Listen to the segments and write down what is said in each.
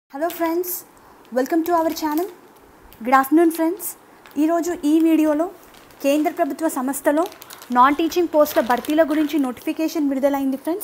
hello friends welcome to our channel good afternoon friends ఈరోజు ఈ వీడియోలో కేంద్ర ప్రభుత్వ సంస్థలో నాన్ టీచింగ్ పోస్టుల భర్తీల గురించి నోటిఫికేషన్ విడుదలైంది ఫ్రెండ్స్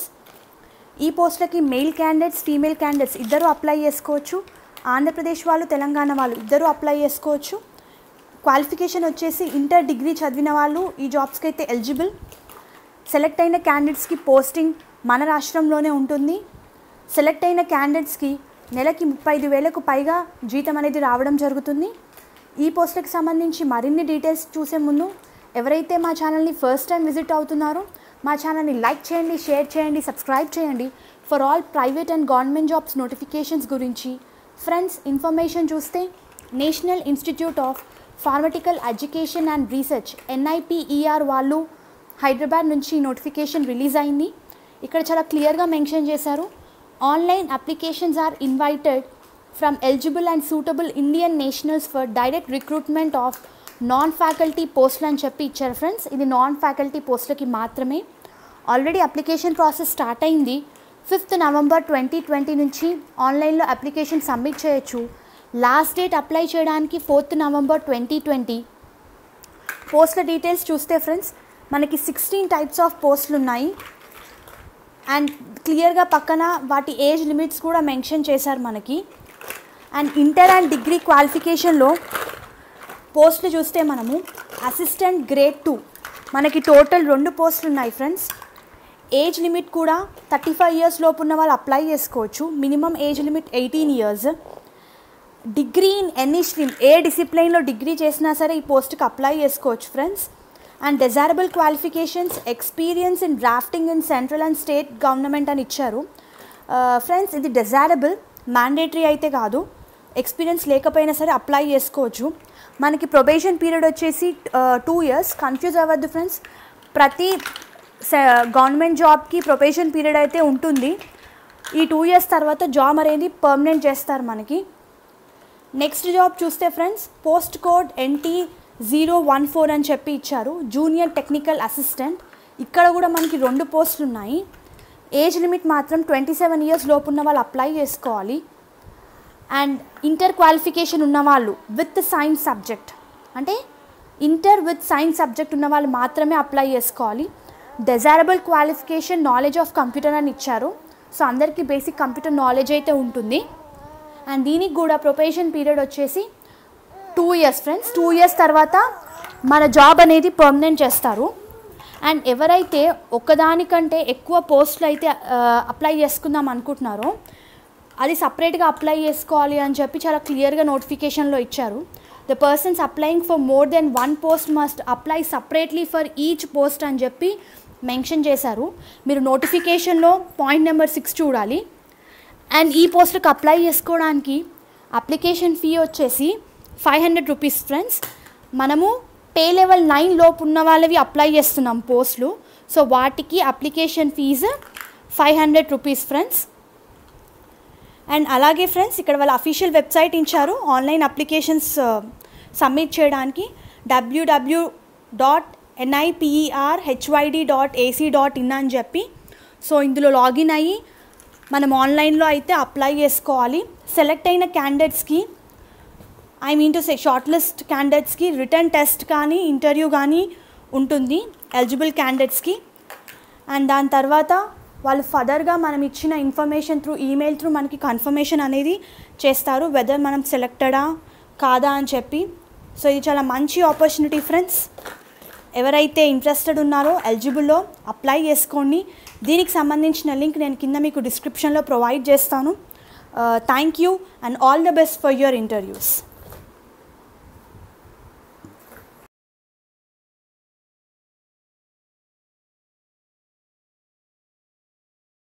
ఈ పోస్టులకి మెయిల్ క్యాండిడేట్స్ ఫీమేల్ క్యాండిడేట్స్ ఇద్దరు అప్లై చేసుకోవచ్చు ఆంధ్రప్రదేశ్ వాళ్ళు తెలంగాణ వాళ్ళు ఇద్దరు అప్లై చేసుకోవచ్చు క్వాలిఫికేషన్ వచ్చేసి ఇంటర్ డిగ్రీ చదివిన వాళ్ళు ఈ జాబ్స్కి అయితే ఎలిజిబుల్ సెలెక్ట్ అయిన క్యాండిడేట్స్కి పోస్టింగ్ మన రాష్ట్రంలోనే ఉంటుంది సెలెక్ట్ అయిన క్యాండిడేట్స్కి నెలకి ముప్పై ఐదు వేలకు పైగా జీతం అనేది రావడం జరుగుతుంది ఈ పోస్టులకు సంబంధించి మరిన్ని డీటెయిల్స్ చూసే ముందు ఎవరైతే మా ఛానల్ని ఫస్ట్ టైం విజిట్ అవుతున్నారో మా ఛానల్ని లైక్ చేయండి షేర్ చేయండి సబ్స్క్రైబ్ చేయండి for all private and government jobs notifications గురించి ఫ్రెండ్స్ ఇన్ఫర్మేషన్ చూస్తే national institute of pharmaceutical education and research NIPER వాళ్ళు హైదరాబాద్ నుంచి నోటిఫికేషన్ రిలీజ్ అయింది ఇక్కడ చాలా క్లియర్గా మెన్షన్ చేశారు online applications are invited from eligible and suitable Indian nationals for direct recruitment of non faculty పోస్టులు అని చెప్పి ఇచ్చారు ఫ్రెండ్స్ ఇది నాన్ ఫ్యాకల్టీ పోస్టులకి మాత్రమే ఆల్రెడీ అప్లికేషన్ ప్రాసెస్ స్టార్ట్ అయింది ఫిఫ్త్ నవంబర్ ట్వంటీ ట్వంటీ నుంచి ఆన్లైన్లో అప్లికేషన్ సబ్మిట్ చేయొచ్చు లాస్ట్ డేట్ అప్లై చేయడానికి ఫోర్త్ నవంబర్ ట్వంటీ ట్వంటీ పోస్ట్ల డీటెయిల్స్ చూస్తే ఫ్రెండ్స్ మనకి సిక్స్టీన్ టైప్స్ ఆఫ్ పోస్టులు ఉన్నాయి అండ్ క్లియర్గా పక్కన వాటి ఏజ్ లిమిట్స్ కూడా మెన్షన్ చేశారు మనకి అండ్ ఇంటర్ అండ్ డిగ్రీ క్వాలిఫికేషన్లో పోస్టులు చూస్తే మనము అసిస్టెంట్ గ్రేడ్ టూ మనకి టోటల్ రెండు పోస్టులు ఉన్నాయి ఫ్రెండ్స్ ఏజ్ లిమిట్ కూడా థర్టీ ఫైవ్ ఇయర్స్ లోపు ఉన్న వాళ్ళు అప్లై చేసుకోవచ్చు minimum age limit eighteen years degree in any stream ఏ డిసిప్లైన్లో డిగ్రీ చేసినా సరే ఈ పోస్ట్కి అప్లై చేసుకోవచ్చు friends and desirable qualifications experience in drafting in central and state government అని ఇచ్చారు ఫ్రెండ్స్ ఇది డెజైరబుల్ మ్యాండేటరీ అయితే కాదు ఎక్స్పీరియన్స్ లేకపోయినా సరే అప్లై చేసుకోవచ్చు మనకి ప్రొబేషన్ పీరియడ్ వచ్చేసి టూ ఇయర్స్ కన్ఫ్యూజ్ అవ్వద్దు ఫ్రెండ్స్ ప్రతి గవర్నమెంట్ జాబ్కి ప్రొబేషన్ పీరియడ్ అయితే ఉంటుంది ఈ టూ ఇయర్స్ తర్వాత జాబ్ అనేది పర్మనెంట్ చేస్తారు మనకి నెక్స్ట్ జాబ్ చూస్తే friends post code NT zero one four అని చెప్పి ఇచ్చారు జూనియర్ టెక్నికల్ అసిస్టెంట్ ఇక్కడ కూడా మనకి రెండు పోస్టులు ఉన్నాయి ఏజ్ లిమిట్ మాత్రం ట్వంటీ సెవెన్ ఇయర్స్ లోపు ఉన్న వాళ్ళు అప్లై చేసుకోవాలి అండ్ ఇంటర్ క్వాలిఫికేషన్ ఉన్నవాళ్ళు విత్ సైన్స్ సబ్జెక్ట్ అంటే ఇంటర్ విత్ సైన్స్ సబ్జెక్ట్ ఉన్న వాళ్ళు మాత్రమే అప్లై చేసుకోవాలి desirable qualification knowledge of computer అని ఇచ్చారు సో అందరికీ బేసిక్ కంప్యూటర్ నాలెడ్జ్ అయితే ఉంటుంది అండ్ దీనికి కూడా ప్రొపేషన్ పీరియడ్ వచ్చేసి two years friends two years తర్వాత మన జాబ్ అనేది పర్మనెంట్ చేస్తారు అండ్ ఎవరైతే ఒకదానికంటే ఎక్కువ పోస్టులు అయితే అప్లై చేసుకుందాం అనుకుంటున్నారో అది సపరేట్గా అప్లై చేసుకోవాలి అని చెప్పి చాలా క్లియర్గా నోటిఫికేషన్లో ఇచ్చారు the persons applying for more than one post must apply separately for each post అని చెప్పి మెన్షన్ చేశారు మీరు నోటిఫికేషన్లో పాయింట్ నెంబర్ సిక్స్ చూడాలి అండ్ ఈ పోస్ట్కి అప్లై చేసుకోవడానికి అప్లికేషన్ ఫీ వచ్చేసి ఫైవ్ హండ్రెడ్ రూపీస్ ఫ్రెండ్స్ మనము పే లెవెల్ నైన్ లోపు ఉన్న వాళ్ళవి అప్లై చేస్తున్నాం పోస్టులు సో వాటికి application fees five hundred rupees friends and అలాగే ఫ్రెండ్స్ ఇక్కడ వాళ్ళ అఫీషియల్ వెబ్సైట్ ఇచ్చారు ఆన్లైన్ అప్లికేషన్స్ సబ్మిట్ చేయడానికి W W dot NIPER HYD dot AC dot in అని చెప్పి సో ఇందులో లాగిన్ అయ్యి మనం ఆన్లైన్లో అయితే అప్లై చేసుకోవాలి సెలెక్ట్ అయిన క్యాండిడేట్స్కి I mean to say short list క్యాండిడేట్స్కి రిటర్న్ టెస్ట్ కానీ ఇంటర్వ్యూ కానీ ఉంటుంది ఎలిజిబుల్ క్యాండిడేట్స్కి అండ్ దాని తర్వాత వాళ్ళు ఫర్దర్గా మనం ఇచ్చిన ఇన్ఫర్మేషన్ త్రూ ఈమెయిల్ త్రూ మనకి కన్ఫర్మేషన్ అనేది చేస్తారు వెదర్ మనం సెలెక్టడా కాదా అని చెప్పి సో ఇది చాలా మంచి ఆపర్చునిటీ ఫ్రెండ్స్ ఎవరైతే ఇంట్రెస్టెడ్ ఉన్నారో ఎలిజిబుల్లో అప్లై చేసుకోండి దీనికి సంబంధించిన లింక్ నేను కింద మీకు డిస్క్రిప్షన్లో ప్రొవైడ్ చేస్తాను thank you and all the best for your interviews